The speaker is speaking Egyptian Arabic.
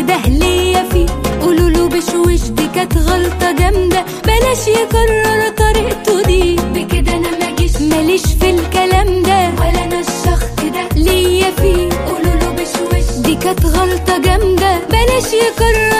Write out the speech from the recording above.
ده ليا فيه قولوا له بشوش دي كانت غلطة جامدة بلاش يكرر طريقته دي بكده انا ماجيش ماليش في الكلام ده ولا انا الشخص ده ليا فيه قولوا له بشوش دي كانت غلطة جامدة بلاش يكرر